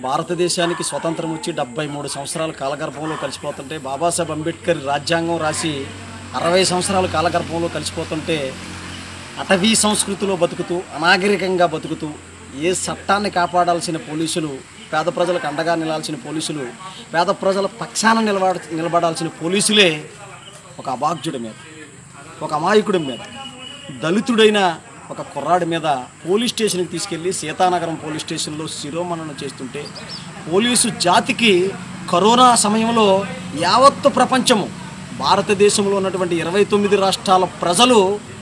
భారతదేశానికి స్వతంత్రం వచ్చి డెబ్బై మూడు సంవత్సరాల కాలగర్భంలో కలిసిపోతుంటే బాబాసాహెబ్ అంబేద్కర్ రాజ్యాంగం రాసి అరవై సంవత్సరాల కాలగర్భంలో కలిసిపోతుంటే అటవీ సంస్కృతిలో బతుకుతూ అనాగరికంగా బతుకుతూ ఏ చట్టాన్ని కాపాడాల్సిన పోలీసులు పేద ప్రజలకు అండగా నిలాల్సిన పోలీసులు పేద ప్రజల పక్షాన నిలబడ నిలబడాల్సిన పోలీసులే ఒక అభాగ్యుడి మీద ఒక అమాయకుడి మీద దళితుడైన ఒక కుర్రాడి మీద పోలీస్ స్టేషన్కి తీసుకెళ్ళి సీతానగరం పోలీస్ స్టేషన్లో శిరోమణనం చేస్తుంటే పోలీసు జాతికి కరోనా సమయంలో యావత్తు ప్రపంచము భారతదేశంలో ఉన్నటువంటి ఇరవై తొమ్మిది రాష్ట్రాల ప్రజలు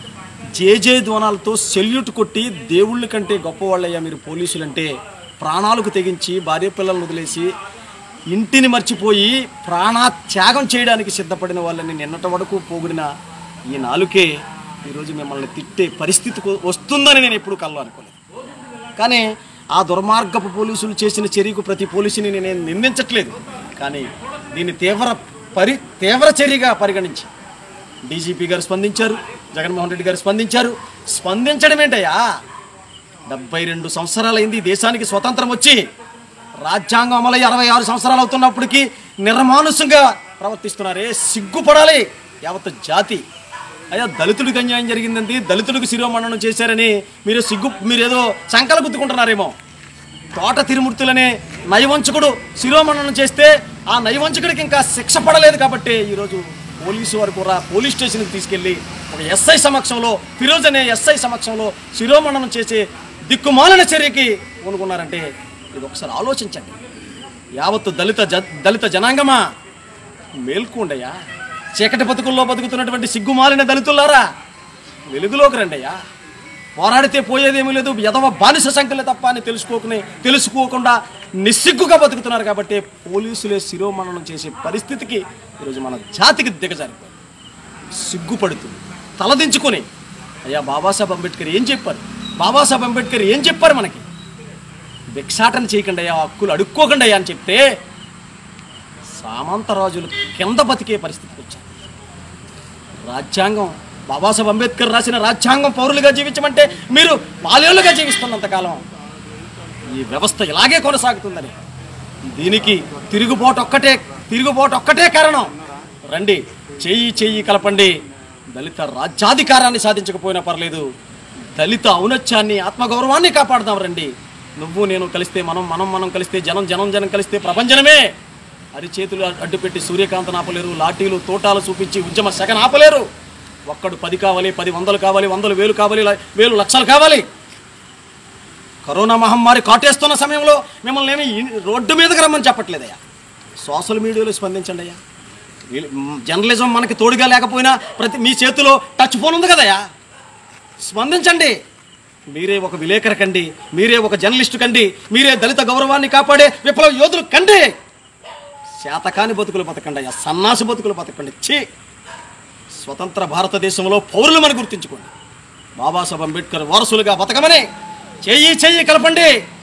జేజే ధ్వనాలతో సెల్యూట్ కొట్టి దేవుళ్ళ కంటే గొప్పవాళ్ళయ్యా మీరు పోలీసులంటే ప్రాణాలకు తెగించి భార్య పిల్లలను వదిలేసి ఇంటిని మర్చిపోయి ప్రాణత్యాగం చేయడానికి సిద్ధపడిన వాళ్ళని నిన్నటి వరకు పోగుడిన ఈ నాలుకే ఈరోజు మిమ్మల్ని తిట్టే పరిస్థితి వస్తుందని నేను ఎప్పుడు కల్లో అనుకోలేదు కానీ ఆ దుర్మార్గపు పోలీసులు చేసిన చర్యకు ప్రతి పోలీసుని నేను నిందించట్లేదు కానీ దీన్ని తీవ్ర పరి తీవ్ర చర్యగా పరిగణించి డీజీపీ గారు స్పందించారు జగన్మోహన్ రెడ్డి గారు స్పందించారు స్పందించడం ఏంటయ్యా డెబ్బై రెండు సంవత్సరాలైంది ఈ దేశానికి స్వతంత్రం వచ్చి రాజ్యాంగం అమలై అరవై ఆరు సంవత్సరాలు అవుతున్నప్పటికీ నిర్మానుసంగా ప్రవర్తిస్తున్నారే సిగ్గుపడాలి యావత్ జాతి అయ్యా దళితుడికి అన్యాయం జరిగిందండి దళితుడికి శిరోమణనం చేశారని మీరు సిగ్గు మీరేదో సంకల గుద్దుకుంటున్నారేమో తోట తిరుమూర్తులనే నయవంచకుడు శిరోమణనం చేస్తే ఆ నయవంచకుడికి ఇంకా శిక్ష పడలేదు కాబట్టి ఈరోజు పోలీసు వారు కూడా పోలీస్ స్టేషన్కి తీసుకెళ్ళి ఒక ఎస్ఐ సమక్షంలో ఫిరోజ్ అనే ఎస్ఐ సమక్షంలో శిరోమణనం చేసే దిక్కుమాలిన చర్యకి పూనుకున్నారంటే ఇది ఒకసారి ఆలోచించండి యావత్తు దళిత జ దళిత జనాంగమా మేల్కోండయ్యా చీకటి బతుకుల్లో బతుకుతున్నటువంటి సిగ్గుమాలిన దళితులారా వెలుగులోకి రండయ్యా పోరాడితే పోయేదేమీ లేదు ఎదవ బానిస సంఖ్యలే తప్ప అని తెలుసుకోకుని తెలుసుకోకుండా నిస్సిగ్గుగా బతుకుతున్నారు కాబట్టి పోలీసులే శిరోమణనం చేసే పరిస్థితికి ఈరోజు మన జాతికి దిగజారిపోయింది సిగ్గుపడుతుంది తలదించుకొని అయ్యా బాబాసాహెబ్ అంబేద్కర్ ఏం చెప్పారు బాబాసాహెబ్ అంబేద్కర్ ఏం చెప్పారు మనకి భిక్షాటన చేయకండి అయ్యా హక్కులు అడుక్కోకండి అయ్యా అని చెప్తే సామంతరాజులు కింద బతికే పరిస్థితికి వచ్చారు రాజ్యాంగం బాబాసాహెబ్ అంబేద్కర్ రాసిన రాజ్యాంగం పౌరులుగా జీవించమంటే మీరు బాల్యులుగా జీవిస్తున్నంతకాలం ఈ వ్యవస్థ ఇలాగే కొనసాగుతుందని దీనికి తిరుగుబాటు ఒక్కటే తిరుగుబాటు ఒక్కటే కారణం రండి చెయ్యి చెయ్యి కలపండి దళిత రాజ్యాధికారాన్ని సాధించకపోయినా పర్లేదు దళిత ఔన్నత్యాన్ని ఆత్మగౌరవాన్ని కాపాడదాం రండి నువ్వు నేను కలిస్తే మనం మనం మనం కలిస్తే జనం జనం జనం కలిస్తే ప్రపంచనమే అరిచేతులు అడ్డుపెట్టి సూర్యకాంతను ఆపలేరు లాఠీలు తోటాలు చూపించి ఉద్యమ శకన ఆపలేరు ఒక్కడు పది కావాలి పది వందలు కావాలి వందలు వేలు కావాలి ల- వేలు లక్షలు కావాలి కరోనా మహమ్మారి కాటేస్తున్న సమయంలో మిమ్మల్ని ఏమి ఇన్- రోడ్డు మీదకి రమ్మని చెప్పట్లేదయ్యా సోషల్ మీడియాలో స్పందించండి అయ్యా వీళ్ళు- మ్, జర్నలిజం మనకి తోడుగా లేకపోయినా ప్రతి మీ చేతిలో టచ్ ఫోన్ ఉంది కదయ్యా స్పందించండి మీరే ఒక విలేకరు కండి మీరే ఒక జర్నలిస్టు కండి మీరే దళిత గౌరవాన్ని కాపాడే విప్లవ యోధులు కండి శాతకాని బతుకులు బతకండి అయ్యా సన్నాసి బతుకులు బతకండి ఛీ స్వతంత్ర భారతదేశంలో పౌరులమని గుర్తించుకోండి బాబాసాహెబ్ అంబేద్కర్ వారసులుగా బతకమని చెయ్యి చెయ్యి కలపండి